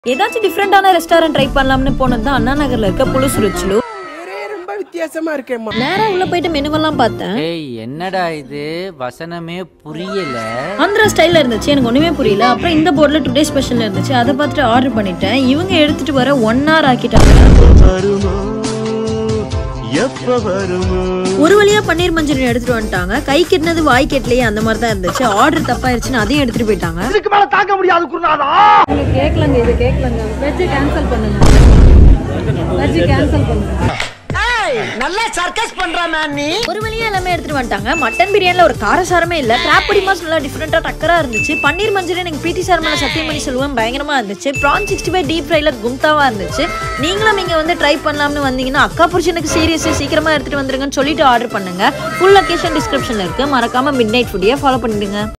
ஏதாச்சும் டிஃப்ரெண்டான restaurant try பண்ணலாம்னு போனது தான் அண்ணா நகர்ல இருக்க புலுசு ருச்சிலு பேரே ரொம்ப வித்தியாசமா இருக்கேம்மா நேரா உள்ள போயிட்டு மெனுவெல்லாம் பார்த்தேன் ஏய் என்னடா இது வசனமே புரியல ஆந்திரா ஸ்டைல்ல இருந்துச்சு எனக்கு ஒண்ணுமே புரியல அப்புறம் இந்த போர்டில் டுடே ஸ்பெஷல் இருந்துச்சு அதை பார்த்துட்டு ஆர்டர் பண்ணிட்டேன் இவங்க எடுத்துட்டு வர ஒன் ஹவர் ஆக்கிட்டாங்க வருமோ எப்ப வருமோ ஒரு வழியா பன்னீர் மஞ்சூரியன் எடுத்துட்டு வந்துட்டாங்க கை கெட்டினது வாய் கெட்டலையே அந்த மாதிரி தான் இருந்துச்சு ஆர்டர் தப்பாயிருச்சுன்னு அதையும் எடுத்துட்டு போயிட்டாங்க இதுக்கு மேல தாங்க முடியாது குருநாதா கேட்கலங்க இது கேட்கலங்க வெஜ் கேன்சல் பண்ணுங்க வெஜ் கேன்சல் பண்ணுங்க நல்லா சர்க்கஸ் பண்றானே நீ ஒரு வழியா எல்லாமே எடுத்துட்டு வந்துட்டாங்க மட்டன் பிரியாணில ஒரு காரசாரமே இல்ல கிராப்படி மாஸ் நல்லா டிஃப்ரெண்டா டக்கரா இருந்துச்சு பன்னீர் மஞ்சூரியன் எனக்கு பிடி சார் மேல சத்தியம் பண்ணி சொல்லுவேன் பயங்கரமா இருந்துச்சு ப்ரான் சிக்ஸ்டி ஃபைவ் டீப் ஃப்ரைல கும்தாவா இருந்துச்சு நீங்களும் இங்க வந்து ட்ரை பண்ணலாம்னு வந்தீங்கன்னா அக்கா புருஷனுக்கு சீரியஸ் சீக்கிரமா எடுத்துட்டு வந்துருங்கன்னு சொல்லிட்டு ஆர்டர் பண்ணுங்க ஃபுல் லொகேஷன் டிஸ்கிரிப்ஷன்ல இருக்கு மறக்காம மிட் நைட் ஃபுட்டியை ஃபாலோ பண்ணிடுங்க